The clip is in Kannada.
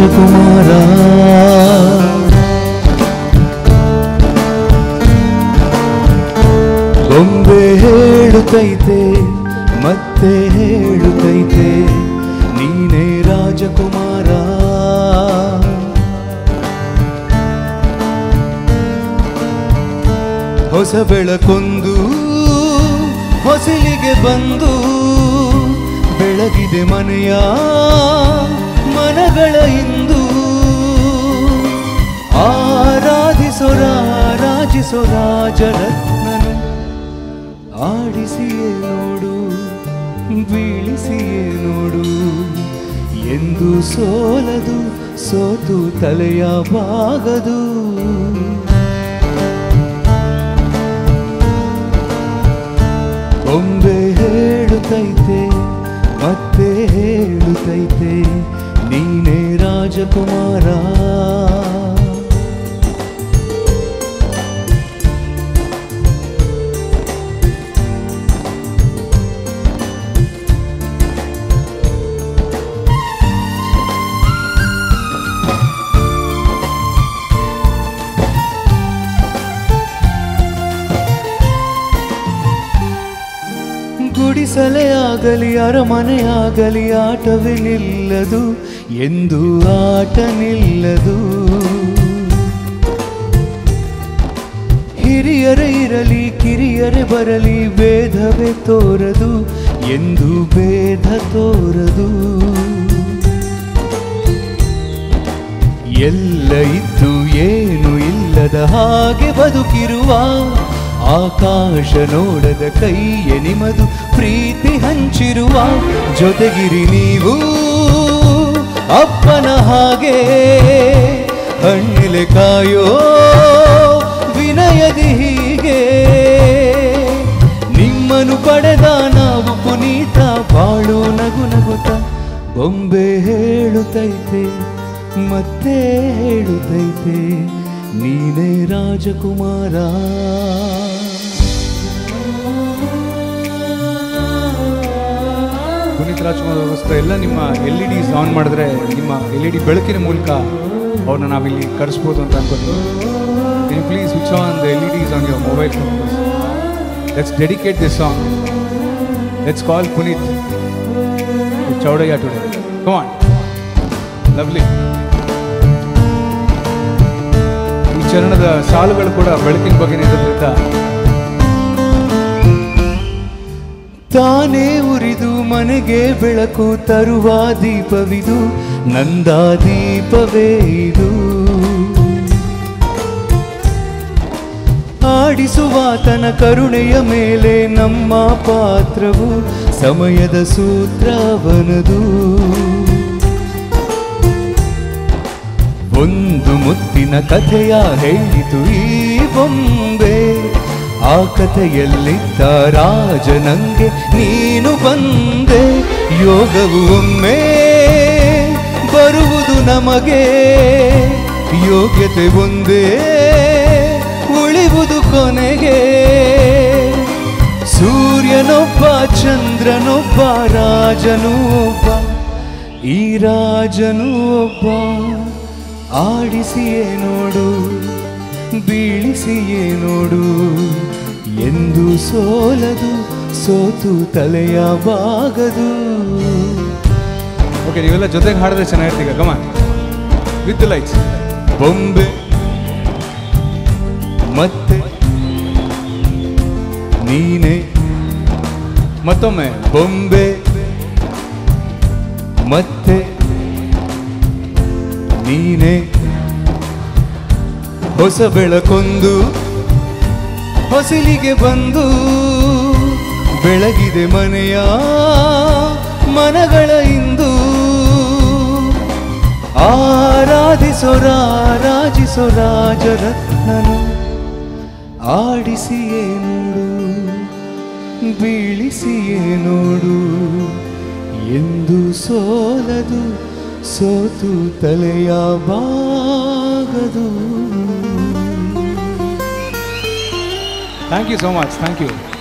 ರಾಜಕುಮಾರ ಗೊಂಬೆ ಹೇಳುತ್ತೈತೆ ಮತ್ತೆ ಹೇಳುತ್ತೈತೆ ನೀನೇ ರಾಜಕುಮಾರ ಹೊಸ ಬೆಳಕೊಂದು ಹೊಸಲಿಗೆ ಬಂದು ಬೆಳಗಿದೆ ಮನೆಯ ಮನಗಳ ಇಂದು ಆರಾಧಿಸೋ ರಾಜರತ್ನನು ಆಡಿಸಿಯೇ ನೋಡು ಬೀಳಿಸಿಯೇ ನೋಡು ಎಂದು ಸೋಲದು ಸೋತು ತಲೆಯ ಬಾಗದು ಗೊಂಬೆ ಹೇಳುತ್ತೈತೆ ಮತ್ತೆ ಹೇಳುತ್ತೈತೆ ನೀನೇ ರಾಜಕುಮಾರ ಗುಡಿಸಲೇ ಆಗಲಿ ಅರಮನೆಯಾಗಲಿ ಆಟವೇ ನಿಲ್ಲದು ಎಂದು ಆಟ ನಿಲ್ಲದು ಹಿರಿಯರೇ ಇರಲಿ ಕಿರಿಯರೇ ಬರಲಿ ಭೇದವೇ ತೋರದು ಎಂದು ಭೇದ ತೋರದು ಎಲ್ಲ ಇದ್ದು ಏನು ಇಲ್ಲದ ಹಾಗೆ ಬದುಕಿರುವ ಆಕಾಶ ನೋಡದ ಕೈಯ ನಿಮದು ಪ್ರೀತಿ ಹಂಚಿರುವ ಜೊತೆಗಿರಿ ನೀವು ಅಪ್ಪನ ಹಾಗೆ ಹಣ್ಣಿಲೆ ಕಾಯೋ ವಿನಯದಿ ಹೀಗೆ ನಿಮ್ಮನ್ನು ಪಡೆದ ನಾವು ಪುನೀತ ಬಾಳು ನಗು ನಗುತ್ತ ಬೊಂಬೆ ಹೇಳುತ್ತೈತೆ ಮತ್ತೆ ಹೇಳುತ್ತೈತೆ ನೀನೇ ರಾಜಕುಮಾರ ಪುನೀತ್ ರಾಜ್ಕುಮಾರ್ ಅವ್ರಿಗೋಸ್ಕರ ಎಲ್ಲ ನಿಮ್ಮ ಎಲ್ ಇ ಡಿಸ್ ಆನ್ ಮಾಡಿದ್ರೆ ನಿಮ್ಮ ಎಲ್ ಇ ಡಿ ಬೆಳಕಿನ ಮೂಲಕ ಅವ್ರನ್ನ ನಾವಿಲ್ಲಿ ಕರೆಸ್ಬೋದು ಅಂತ ಅನ್ಕೋತೀನಿ ನೀವು please switch on the L E Ds on your mobile phone let's dedicate this song let's call Puneeth Chowdaiah today come on lovely ಈ ಚರಣದ ಸಾಲುಗಳು ಕೂಡ ಬೆಳಕಿನ ಬಗ್ಗೆನೇ ಇರೋದ್ರಿಂದ ತಾನೇ ಉರಿದು ಮನೆಗೆ ಬೆಳಕು ತರುವ ದೀಪವಿದು ನಂದ ದೀಪವೇ ಇದು ಆಡಿಸುವ ತನ ಕರುಣೆಯ ಮೇಲೆ ನಮ್ಮ ಪಾತ್ರವು ಸಮಯದ ಸೂತ್ರವನದು ಒಂದು ಮುತ್ತಿನ ಕಥೆಯ ಹೇಳಿತು ಈ ಬೊಂಬೆ ಆ ಕಥೆಯಲ್ಲಿದ್ದ ರಾಜ ನಂಗೆ ನೀನು ಬಂದೆ ಯೋಗವು ಒಮ್ಮೆ ಬರುವುದು ನಮಗೆ ಯೋಗ್ಯತೆ ಒಂದೇ ಉಳಿವುದು ಕೊನೆಗೆ ಸೂರ್ಯನೊಬ್ಬ ಚಂದ್ರನೊಬ್ಬ ರಾಜನು ಒಬ್ಬ ಈ ರಾಜನು ಒಬ್ಬ ಆಡಿಸಿಯೇ ನೋಡು ಬೀಳಿಸಿಯೇ ನೋಡು ಎಂದು ಸೋಲದು ಸೋತು ತಲೆಯ ಬಾಗದು ಓಕೆ ನೀವೆಲ್ಲ ಜೊತೆಗೆ ಹಾಡಿದ್ರೆ ಚೆನ್ನಾಗಿರ್ತೀಗ ಕಮ ವಿತ್ ಲೈಟ್ಸ್ ಬೊಂಬೆ ಮತ್ತೆ ನೀನೆ ಮತ್ತೊಮ್ಮೆ ಬೊಂಬೆ ಮತ್ತೆ ನೀನೆ ಹೊಸ ಬೆಳಕೊಂದು ಹೊಸಲಿಗೆ ಬಂದು ಬೆಳಗಿದೆ ಮನೆಯ ಮನಗಳ ಇಂದು ಆರಾಧಿಸೋ ರಾಜಿಸೋ ರಾಜರತ್ನನು ಆಡಿಸಿಯೇ ನೋಡು ಬೀಳಿಸಿಯೇ ನೋಡು ಎಂದು ಸೋಲದು ಸೋತು ತಲೆಯ ಬಾಗದು thank you so much thank you